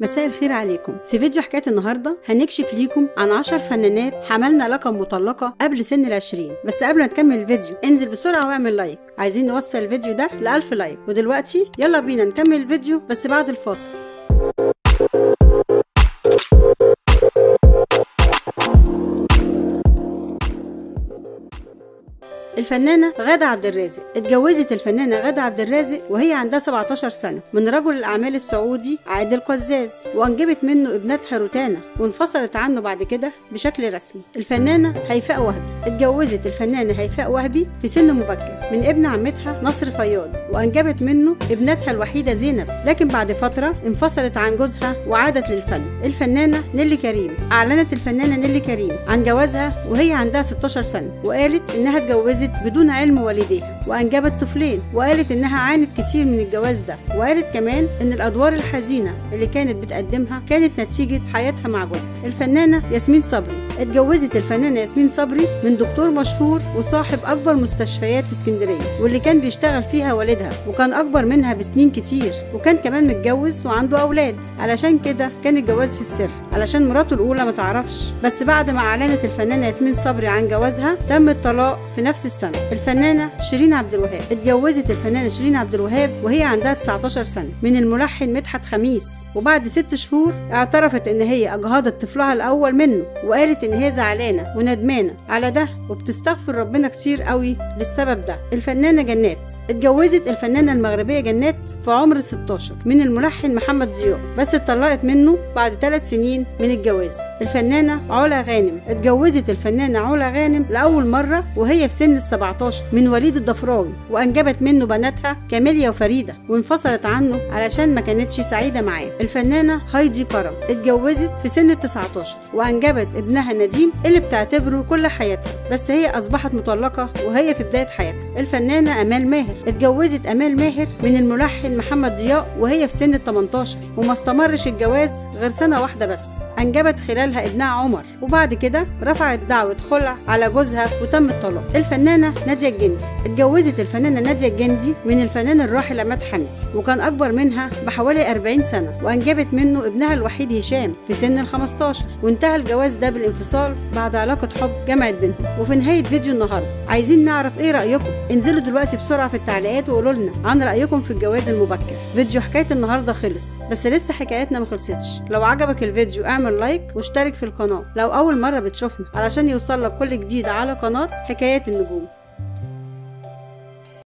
مساء الخير عليكم في فيديو حكاية النهاردة هنكشف ليكم عن 10 فنانات حملنا لقب مطلقة قبل سن العشرين بس قبل ما نكمل الفيديو انزل بسرعة واعمل لايك عايزين نوصل الفيديو ده لألف لايك ودلوقتي يلا بينا نكمل الفيديو بس بعد الفاصل الفنانة غادة عبد الرازق اتجوزت الفنانة غادة عبد الرازق وهي عندها 17 سنة من رجل الأعمال السعودي عادل قزاز وأنجبت منه ابنتها روتانا وانفصلت عنه بعد كده بشكل رسمي الفنانة هيفاء وهبي اتجوزت الفنانة هيفاء وهبي في سن مبكر من ابن عمتها نصر فياض وأنجبت منه ابنتها الوحيدة زينب لكن بعد فترة انفصلت عن جوزها وعادت للفن الفنانة نيلي كريم أعلنت الفنانة نيلي كريم عن جوازها وهي عندها 16 سنة وقالت إنها اتجوزت بدون علم والديها وأنجبت طفلين وقالت إنها عانت كتير من الجواز ده وقالت كمان إن الأدوار الحزينة اللي كانت بتقدمها كانت نتيجة حياتها مع جوزها الفنانة ياسمين صبري اتجوزت الفنانة ياسمين صبري من دكتور مشهور وصاحب أكبر مستشفيات في اسكندرية واللي كان بيشتغل فيها والدها وكان أكبر منها بسنين كتير وكان كمان متجوز وعنده أولاد علشان كده كان الجواز في السر علشان مراته الأولى ما تعرفش بس بعد ما أعلنت الفنانة ياسمين صبري عن جوازها تم الطلاق في نفس السنة الفنانة شيرين عبد الوهاب اتجوزت الفنانة شيرين عبد الوهاب وهي عندها 19 سنة من الملحن مدحت خميس وبعد ست شهور اعترفت إن هي أجهضت طفلها الأول منه وقالت إن هي زعلانة وندمانة على ده وبتستغفر ربنا كتير قوي للسبب ده الفنانة جنات اتجوزت الفنانة المغربية جنات في عمر 16 من الملحن محمد ضياء بس اتطلقت منه بعد ثلاث سنين من الجواز الفنانة علا غانم اتجوزت الفنانة علا غانم لأول مرة وهي في سن ال 17 من وليد الضفراوي وأنجبت منه بناتها كاميليا وفريدة وانفصلت عنه علشان ما كانتش سعيدة معاه الفنانة هايدي كرم اتجوزت في سن ال 19 وأنجبت ابنها نديم اللي بتعتبره كل حياتها بس هي أصبحت مطلقة وهي في بداية حياتها الفنانة أمال ماهر اتجوزت أمال ماهر من الملحن محمد ضياء وهي في سن ال 18 وما استمرش الجواز غير سنة واحدة بس أنجبت خلالها ابنها عمر وبعد كده رفعت دعوة خلع على جوزها وتم الطلاق الفنانة نادية الجندي اتجوزت الفنانة نادية الجندي من الفنان الراحل عماد حمدي وكان أكبر منها بحوالي 40 سنة وأنجبت منه ابنها الوحيد هشام في سن ال 15 وانتهى الجواز ده بالانفصال بعد علاقة حب جمعت بينهم وفي نهاية فيديو النهاردة عايزين نعرف ايه رأيكم انزلوا دلوقتي بسرعة في التعليقات وقولوا لنا عن رأيكم في الجواز المبكر فيديو حكاية النهاردة خلص بس لسه حكايتنا ما خلصتش لو عجبك الفيديو اعمل لايك واشترك في القناة لو أول مرة بتشوفنا علشان يوصلك كل جديد على قناة حكايات النجوم